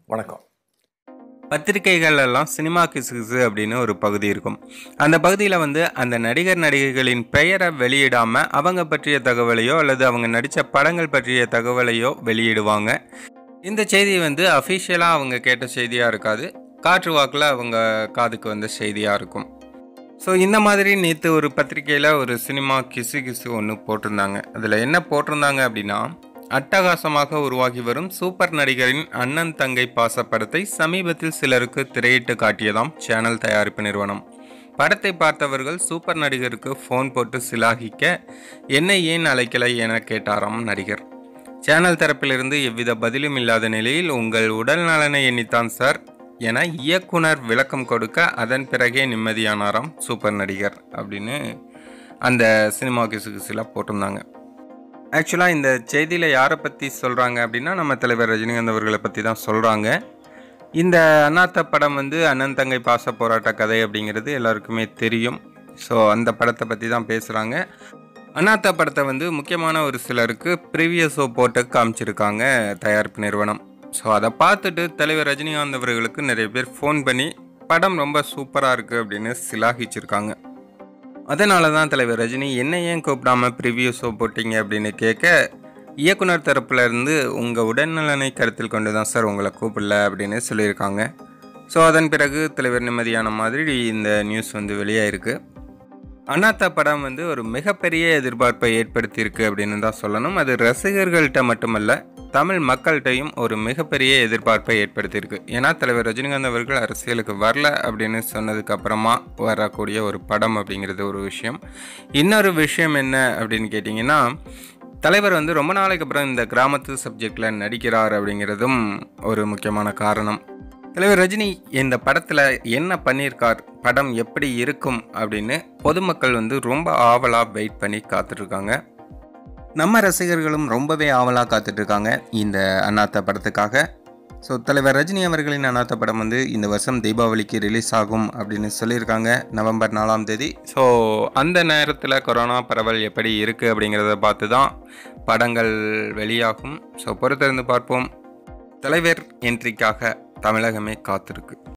வணக்கம் பத்திரிகைகள் எல்லாம் சினிமா கிசுகிசு அப்படின்னு ஒரு பகுதி இருக்கும் அந்த பகுதியில் வந்து அந்த நடிகர் நடிகைகளின் பெயரை வெளியிடாமல் அவங்க பற்றிய தகவலையோ அல்லது அவங்க நடித்த படங்கள் பற்றிய தகவலையோ வெளியிடுவாங்க இந்த செய்தி வந்து அஃபிஷியலாக அவங்க கேட்ட செய்தியாக இருக்காது காற்று வாக்கில் அவங்க காதுக்கு வந்த செய்தியாக இருக்கும் ஸோ இந்த மாதிரி நேற்று ஒரு பத்திரிக்கையில் ஒரு சினிமா கிசு கிசு ஒன்று போட்டிருந்தாங்க அதில் என்ன போட்டிருந்தாங்க அப்படின்னா அட்டகாசமாக உருவாகி வரும் சூப்பர் நடிகரின் அண்ணன் தங்கை பாச படத்தை சமீபத்தில் சிலருக்கு திரையிட்டு காட்டியதாம் சேனல் தயாரிப்பு நிறுவனம் படத்தை பார்த்தவர்கள் சூப்பர் நடிகருக்கு ஃபோன் போட்டு சிலாகிக்க என்னை ஏன் அழைக்கலை என கேட்டாராம் நடிகர் சேனல் தரப்பிலிருந்து எவ்வித பதிலும் இல்லாத நிலையில் உங்கள் உடல் நலனை எண்ணித்தான் சார் என இயக்குனர் விளக்கம் கொடுக்க அதன் பிறகே நிம்மதியானாராம் சூப்பர் நடிகர் அப்படின்னு அந்த சினிமா கிசுகிசில் போட்டிருந்தாங்க ஆக்சுவலாக இந்த செய்தியில் யாரை பற்றி சொல்கிறாங்க அப்படின்னா நம்ம தலைவர் ரஜினிகாந்த் அவர்களை பற்றி தான் சொல்கிறாங்க இந்த அண்ணாத்த படம் வந்து அண்ணன் தங்கை பாச போராட்ட கதை அப்படிங்கிறது எல்லாருக்குமே தெரியும் ஸோ அந்த படத்தை பற்றி தான் பேசுகிறாங்க அண்ணாத்த படத்தை வந்து முக்கியமான ஒரு சிலருக்கு ப்ரீவியஸ் ஷோ போட்டு காமிச்சிருக்காங்க தயாரிப்பு நிறுவனம் ஸோ அதை பார்த்துட்டு தலைவர் ரஜினிகாந்த் அவர்களுக்கு நிறைய பேர் ஃபோன் பண்ணி படம் ரொம்ப சூப்பராக இருக்குது அப்படின்னு சிலாகிச்சிருக்காங்க அதனால தான் தலைவர் ரஜினி என்ன ஏன் கூப்பிடாம ப்ரிவியூ ஷோ போட்டீங்க அப்படின்னு கேட்க இயக்குனர் தரப்புல இருந்து உங்கள் உடல்நலனை கருத்தில் கொண்டு தான் சார் உங்களை கூப்பிடல அப்படின்னு சொல்லியிருக்காங்க ஸோ அதன் பிறகு தலைவர் நிம்மதியான மாதிரி இந்த நியூஸ் வந்து வெளியாயிருக்கு அனாத்தா படம் வந்து ஒரு மிகப்பெரிய எதிர்பார்ப்பை ஏற்படுத்தியிருக்கு அப்படின்னு தான் சொல்லணும் அது ரசிகர்கள்ட்ட மட்டுமல்ல தமிழ் மக்கள்கிட்டையும் ஒரு மிகப்பெரிய எதிர்பார்ப்பை ஏற்படுத்தியிருக்கு ஏன்னா தலைவர் ரஜினிகாந்த் அவர்கள் அரசியலுக்கு வரல அப்படின்னு சொன்னதுக்கு அப்புறமா வரக்கூடிய ஒரு படம் அப்படிங்கிறது ஒரு விஷயம் இன்னொரு விஷயம் என்ன அப்படின்னு கேட்டிங்கன்னா தலைவர் வந்து ரொம்ப நாளைக்கு அப்புறம் இந்த கிராமத்து சப்ஜெக்டில் நடிக்கிறார் அப்படிங்கிறதும் ஒரு முக்கியமான காரணம் தலைவர் ரஜினி இந்த படத்தில் என்ன பண்ணியிருக்கார் படம் எப்படி இருக்கும் அப்படின்னு பொதுமக்கள் வந்து ரொம்ப ஆவலாக வெயிட் பண்ணி காத்துட்ருக்காங்க நம்ம ரசிகர்களும் ரொம்பவே ஆவலாக காத்துட்ருக்காங்க இந்த அண்ணாத்த படத்துக்காக ஸோ தலைவர் ரஜினி அவர்களின் அண்ணாத்த படம் வந்து இந்த வருஷம் தீபாவளிக்கு ரிலீஸ் ஆகும் அப்படின்னு சொல்லியிருக்காங்க நவம்பர் நாலாம் தேதி ஸோ அந்த நேரத்தில் கொரோனா பரவல் எப்படி இருக்குது அப்படிங்கிறத பார்த்து தான் படங்கள் வெளியாகும் ஸோ பொறுத்திருந்து பார்ப்போம் தலைவர் என்ட்ரிக்காக தமிழகமே காத்திருக்கு